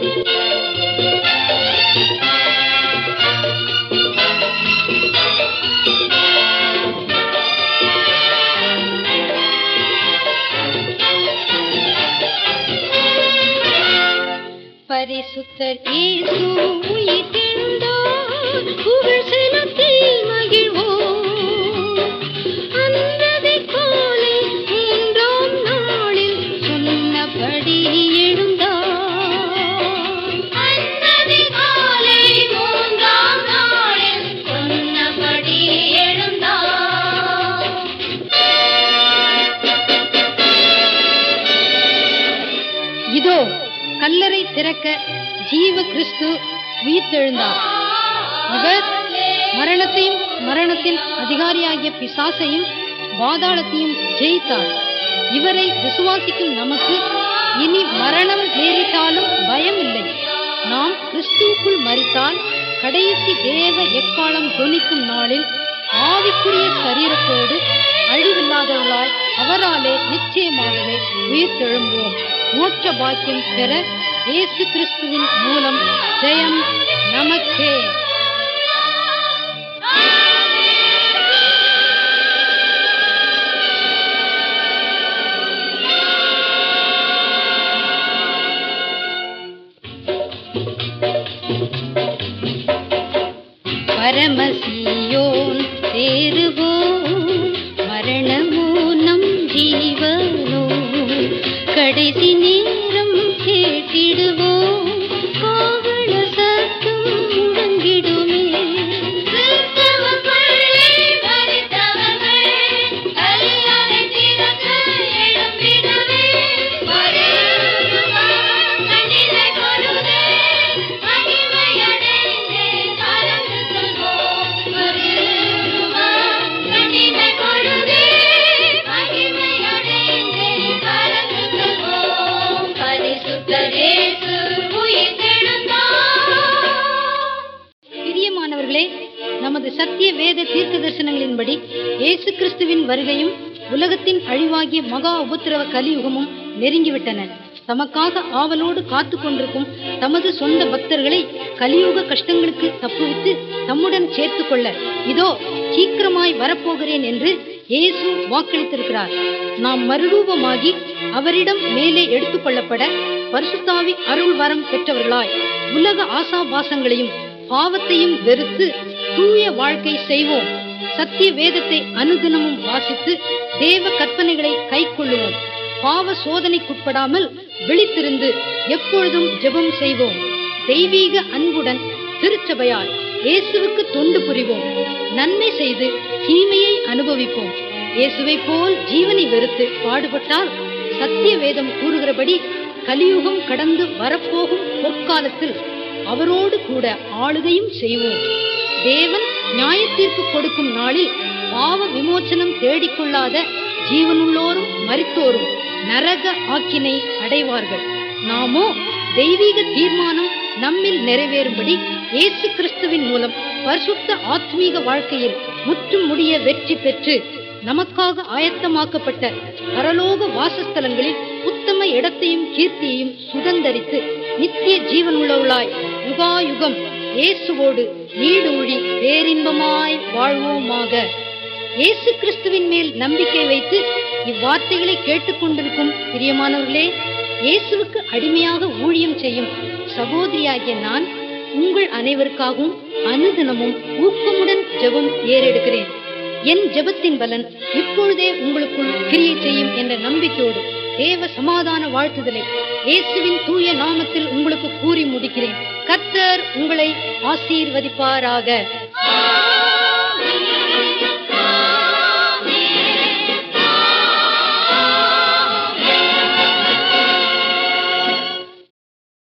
பரிசுத்தர் இயேசு உயிர்த்தெழுந்தார் புகழ் செலுத்தி மகிழ்வோம் அன்றதை காலை மூன்றாம் நாளில் சொன்னபடி எழுந்தார் அன்றதை காலை மூன்றாம் நாளில் சொன்னபடி எழுந்தார் இதோ கல்லறை திறக்க ஜீவ கிறிஸ்து உயிர்த்தெழுந்தார் அவர் மரணத்தையும் மரணத்தின் அதிகாரியாகிய பிசாசையும் பாதாளத்தையும் ஜெயித்தார் இவரை விசுவாசிக்கும் நமக்கு இனி மரணம் நேரிட்டாலும் பயம் இல்லை நாம் கிறிஸ்துவுக்குள் மரித்தால் கடைசி தேவ எக்காலம் தொனிக்கும் நாளில் ஆவிக்குரிய சரீரத்தோடு அழிவில்லாதவர்களாய் அவராலே நிச்சயமாகவே உயிர்த்தெழும்புவோம் மோட்ச பாக்கியம் பெற இயேசு கிறிஸ்துவின் மூலம் ஜெயம் நமக்கே பரமசியோன் சேருவோம் மரணமோ நம் ஜீவனோ கடைசி நேரம் கேட்டிடுவோம் காவல சத்தம் முழங்கிடுமே பரிசுத்தரேசு உயிர்த்தெழுந்தார் பிரியமானவர்களே நமது சத்திய வேத தீர்க்க தரிசனங்களின்படி இயேசு கிறிஸ்துவின் வருகையும் உலகத்தின் அழிவாகிய மகா உபத்திரவ கலியுகமும் நெருங்கிவிட்டன தமக்காக ஆவலோடு காத்து கொண்டிருக்கும் தமது சொந்த பக்தர்களை கலியுக கஷ்டங்களுக்கு தப்புவித்து தம்முடன் சேர்த்து கொள்ள இதோ சீக்கிரமாய் வரப்போகிறேன் என்று இயேசு வாக்களித்திருக்கிறார் நாம் மறுரூபமாகி அவரிடம் மேலே எடுத்துக் கொள்ளப்பட பரிசுத்தாவி அருள் வரம் பெற்றவர்களாய் உலக ஆசாபாசங்களையும் பாவத்தையும் வெறுத்து தூய வாழ்க்கை செய்வோம் சத்திய வேதத்தை அனுதினமும் வாசித்து தேவ கற்பனைகளை கைக்கொள்ளுவோம் பாவ சோதனைக்குட்படாமல் விழித்திருந்து எப்பொழுதும் ஜெபம் செய்வோம் தெய்வீக அன்புடன் திருச்சபையால் இயேசுவுக்கு தொண்டு புரிவோம் நன்மை செய்து தீமையை அனுபவிப்போம் இயேசுவை போல் ஜீவனை வெறுத்து பாடுபட்டால் சத்திய வேதம் கூறுகிறபடி கலியுகம் கடந்து வரப்போகும் பொற்காலத்தில் அவரோடு கூட ஆளுகையும் செய்வோம் தேவன் நியாயத்தீர்ப்பு கொடுக்கும் நாளில் பாவ விமோச்சனம் தேடிக்கொள்ளாத ஜீவனுள்ளோரும் மரித்தோரும் நரக ஆக்கினை அடைவார்கள் நாமோ தெய்வீக தீர்மானம் நம்மில் நிறைவேறும்படி இயேசு கிறிஸ்துவின் மூலம் பரிசுத்த ஆத்மீக வாழ்க்கையில் முற்றும் முடிய வெற்றி பெற்று நமக்காக ஆயத்தமாக்கப்பட்ட பரலோக வாசஸ்தலங்களில் உத்தம இடத்தையும் கீர்த்தியையும் சுதந்தரித்து நித்திய ஜீவனுள்ளவளாய் யுகாயுகம் இயேசுவோடு நீடூழி பேரின்பமாய் வாழ்வோமாக இயேசு கிறிஸ்துவின் மேல் நம்பிக்கை வைத்து இவ்வார்த்தைகளை கேட்டுக்கொண்டிருக்கும் பிரியமானவர்களே இயேசுவுக்கு அடிமையாக ஊழியம் செய்யும் சகோதரியாகிய நான் உங்கள் அனைவருக்காகவும் அனுதினமும் ஊக்கமுடன் ஜெபம் ஏறெடுக்கிறேன் என் ஜெபத்தின் பலன் இப்பொழுதே உங்களுக்குள் கிரியை செய்யும் என்ற நம்பிக்கையோடு தேவ சமாதான வாழ்த்துதலை இயேசுவின் தூய நாமத்தில் உங்களுக்கு கூறி முடிக்கிறேன் கர்த்தர் உங்களை ஆசீர்வதிப்பாராக